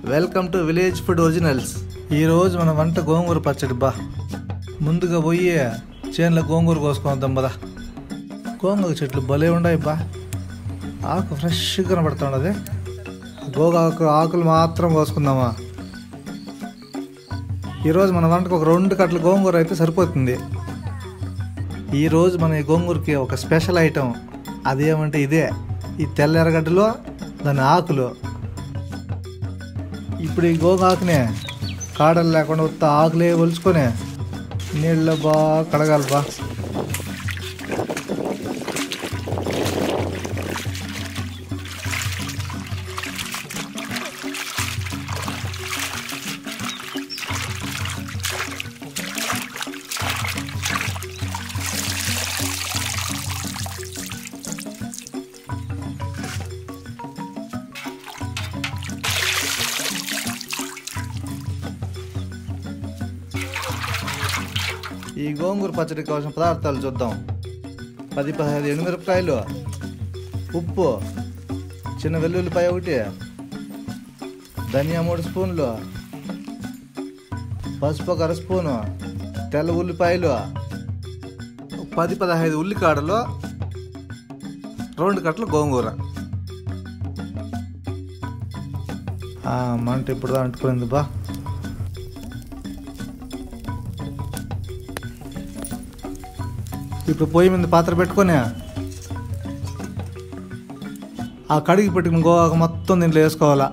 Welcome to village food originals ఈరోజు మన వంట గోంగూర పచ్చడి బా ముందుగా పోయి చేనులో గోంగూర కోసుకుందాం బదా గోంగూర చెట్లు భలే ఉన్నాయి బా ఆకు ఫ్రెష్గా కనబడుతున్నది గోగాకు ఆకులు మాత్రం కోసుకుందామా ఈరోజు మన వంటకు ఒక రెండు కట్టల గోంగూర అయితే సరిపోతుంది ఈరోజు మన ఈ గోంగూరకి ఒక స్పెషల్ ఐటెం అదేమంటే ఇదే ఈ తెల్ల ఎర్రగడ్డలు దాని ఆకులు ఇప్పుడు ఈ గోగాకునే కాడలు లేకుండా ఉత్త ఆకులే ఒలుచుకొని నీళ్ళలో బాగా కడగాలి బా ఈ గోంగూర పచ్చడికి కావాల్సిన పదార్థాలు చూద్దాం పది పదహైదు ఎండుమిరపకాయలు ఉప్పు చిన్న వెల్లుల్లిపాయ ఒకటి ధనియా మూడు స్పూన్లు పసుపు ఒక అర స్పూను తెల్ల ఉల్లిపాయలు ఒక పది పదహైదు ఉల్లికాడలు రెండు కట్టలు గోంగూర ఆ, మంట ఇప్పుడు అంటుకుంది బా ఇప్పుడు పొయ్యి మీద పాత్ర పెట్టుకొని ఆ కడిగి పెట్టుకుని గోవాకు మొత్తం దీంట్లో వేసుకోవాలా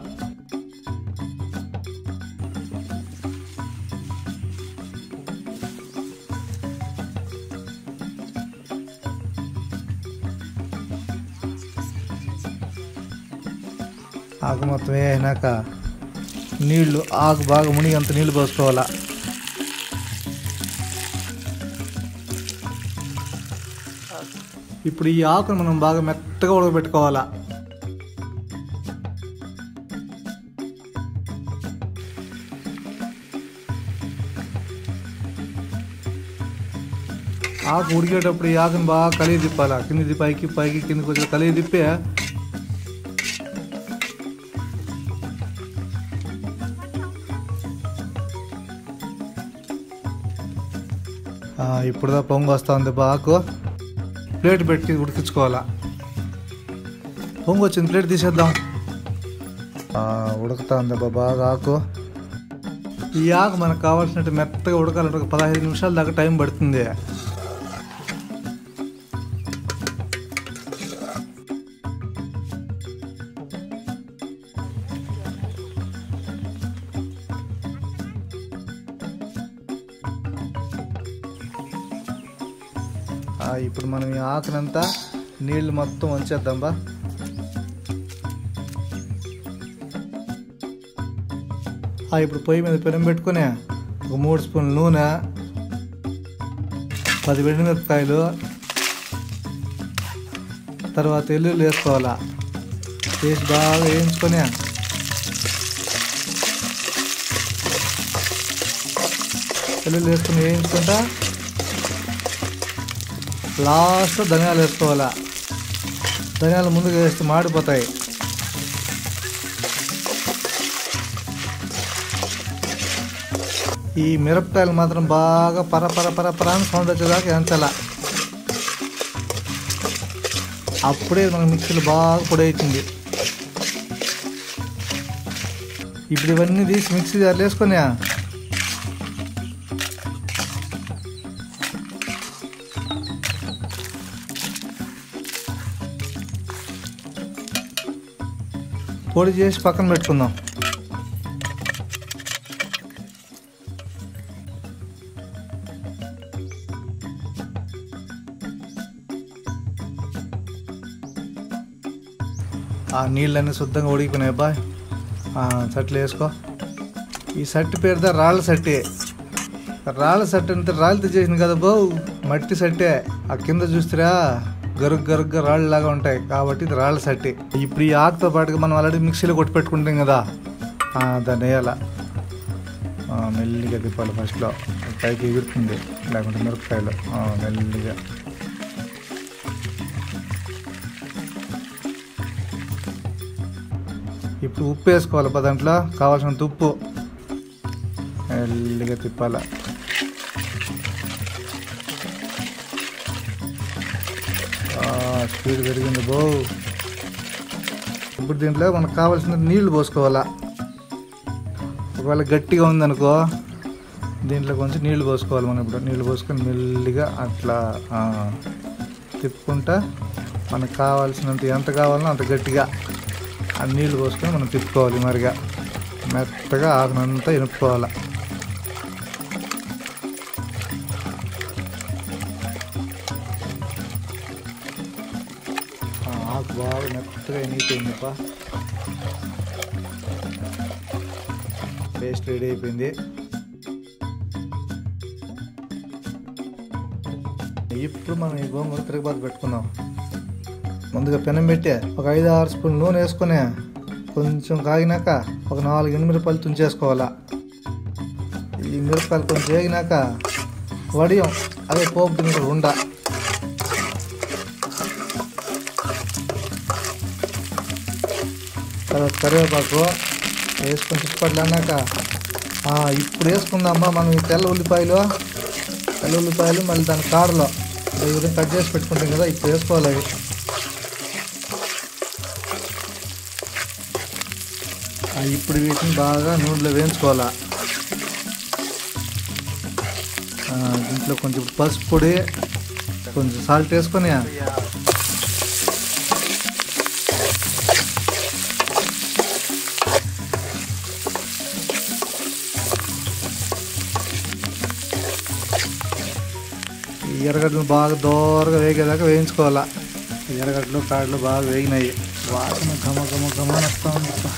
ఆకు మొత్తం వేసినాక నీళ్లు ఆకు బాగా మునిగంత నీళ్లు పోసుకోవాలా ఇప్పుడు ఈ ఆకును మనం బాగా మెత్తగా ఉడకబెట్టుకోవాలా ఆకు ఉడికేటప్పుడు ఈ ఆకుని బాగా కలిగి తిప్పాలా కింది పైకి పైకి కిందికి వచ్చి కలిగి తిప్పి ఆ, ఇప్పుడుదా పొంగు వస్తా ఉంది బా ఆకు ప్లేట్ పెట్టి ఉడికించుకోవాలా పొంగు వచ్చింది ప్లేట్ తీసేద్దాం ఆ, ఉడుకుతా ఉంది బా బాగా ఆకు ఈ ఆకు మనకు కావాల్సినట్టు మెత్తగా ఉడకాలంటే ఒక పదహైదు నిమిషాల దాకా టైం పడుతుంది ఆ, ఇప్పుడు మనం ఈ ఆకునంతా నీళ్లు మొత్తం వంచేద్దాం బా ఆ, ఇప్పుడు పొయ్యి మీద పెనం పెట్టుకుని ఒక మూడు స్పూన్ల నూనె పది మిరపకాయలు తర్వాత ఎల్లుల్లి వేసుకోవాలా వేసి బాగా వేయించుకొని ఎల్లుల్లి వేసుకొని వేయించుకుంటా లాస్ట్ ధనియాలు వేసుకోవాలా ధనియాలు ముందుగా వేస్తే మాడిపోతాయి ఈ మిరపకాయలు మాత్రం బాగా పర పర పర పర అని సౌండ్ వచ్చేదాకా ఎంచాల అప్పుడే మన మిక్సీలో బాగా పొడి అవుతుంది ఇప్పుడు ఇవన్నీ తీసి మిక్సీ జార్లు వేసుకొని పొడి చేసి పక్కన పెట్టుకుందాం ఆ నీళ్ళన్నీ శుద్ధంగా ఉడికిపోయినాయి బా సట్లు వేసుకో ఈ సట్టి పేరుదా రాళ్ళ సట్టి రాళ్ళ సట్టి అంటే రాళ్ళతో చేసింది కదా బావు మట్టి సట్టే ఆ కింద చూస్తారా గరుగ్ గరుగ్గా రాళ్ళు లాగా ఉంటాయి కాబట్టి ఇది రాళ్ళ సట్టి ఇప్పుడు ఈ ఆకుతో పాటుగా మనం ఆల్రెడీ మిక్సీలో కొట్టి పెట్టుకుంటాం కదా ఆ, దాన్ని వేయాల ఆ, మెల్లిగా తిప్పాలి ఫస్ట్లో పైకి ఎగురుతుంది లేకుంటే మిరపకాయలు ఆ, మెల్లిగా ఇప్పుడు ఉప్పు వేసుకోవాలి పా దాంట్లో కావాల్సినంత ఉప్పు మెల్లిగా తిప్పాల స్పీడ్ పెరిగింది బో ఇప్పుడు దీంట్లో మనకు కావాల్సిన నీళ్లు పోసుకోవాలా ఒకవేళ గట్టిగా ఉందనుకో దీంట్లో కొంచెం నీళ్లు పోసుకోవాలి మనం ఇప్పుడు నీళ్లు పోసుకొని మెల్లిగా అట్లా ఆ, తిప్పుకుంటా మనకు కావాల్సినంత ఎంత కావాలనో అంత గట్టిగా ఆ నీళ్లు పోసుకొని మనం తిప్పుకోవాలి మరిగా మెత్తగా ఆకునంతా ఇనుపుకోవాలి ఆ ఆకు బాగా మెత్తగా ఎనిగిపోయిందిపా పేస్ట్ రెడీ అయిపోయింది ఇప్పుడు మనం ఈ గోంగూర తిరగబాటు పెట్టుకుందాం ముందుగా పెనం పెట్టి ఒక ఐదు ఆరు స్పూన్ నూనె వేసుకొని కొంచెం కాగినాక ఒక నాలుగు ఎనిమిరపాయలు తుంచేసుకోవాలా ఈ మిరపకాయలు కొంచెం వేగినాక వడియం అదే పోపు గింజలు ఉండ తర్వాత కరివేపాకు వేసుకొని చుట్టుపట్లు అన్నాక ఆ, ఇప్పుడు వేసుకుందామా మనం ఈ తెల్ల ఉల్లిపాయలు తెల్ల ఉల్లిపాయలు మళ్ళీ దాని కాడలో ఈ విధంగా కట్ చేసి పెట్టుకుంటాం కదా ఇప్పుడు వేసుకోవాలి అవి ఆ, ఇప్పుడు వీటిని బాగా నూనెలో వేయించుకోవాలా ఆ, దీంట్లో కొంచెం పసుపు పొడి కొంచెం సాల్ట్ వేసుకొని ఈ ఎర్రగడ్డలు బాగా దోరగా వేగేదాకా వేయించుకోవాలా ఈ ఎర్రగడ్డలు కాడలు బాగా వేగినాయి వాసన ఘమ ఘమ ఘమ వస్తూ ఉంది అబ్బా.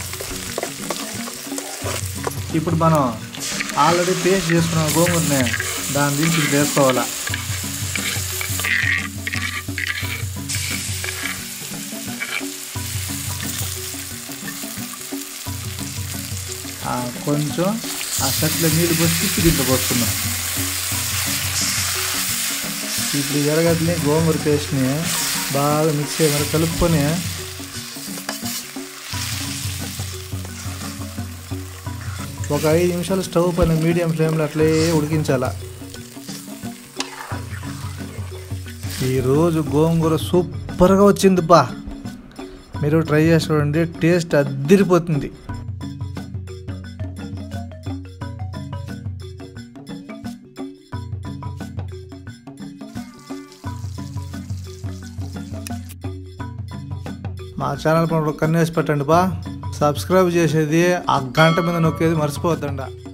ఇప్పుడు మనం ఆల్రెడీ పేస్ట్ చేసుకున్న గోంగూరని దాని దించి ఇది వేసుకోవాలా ఆ, కొంచెం ఆ సట్లో నీళ్ళు పోసి తిప్పి దీంట్లో పోసుకుందాం ఇప్పుడు ఈ ఎర్రగడ్డని గోంగూర పేస్ట్ని బాగా మిక్స్ అయ్యి మరి కలుపుకొని ఒక ఐదు నిమిషాలు స్టవ్ పైన మీడియం ఫ్లేమ్లో అట్లే ఉడికించాల ఈరోజు గోంగూర సూపర్గా వచ్చింది బా మీరు ట్రై చేసి చూడండి టేస్ట్ అద్దిరిపోతుంది మా ఛానల్ పైన ఒక కన్నేసి పెట్టండి బా సబ్స్క్రైబ్ చేసేది ఆ గంట మీద నొక్కేది మర్చిపోవద్దండ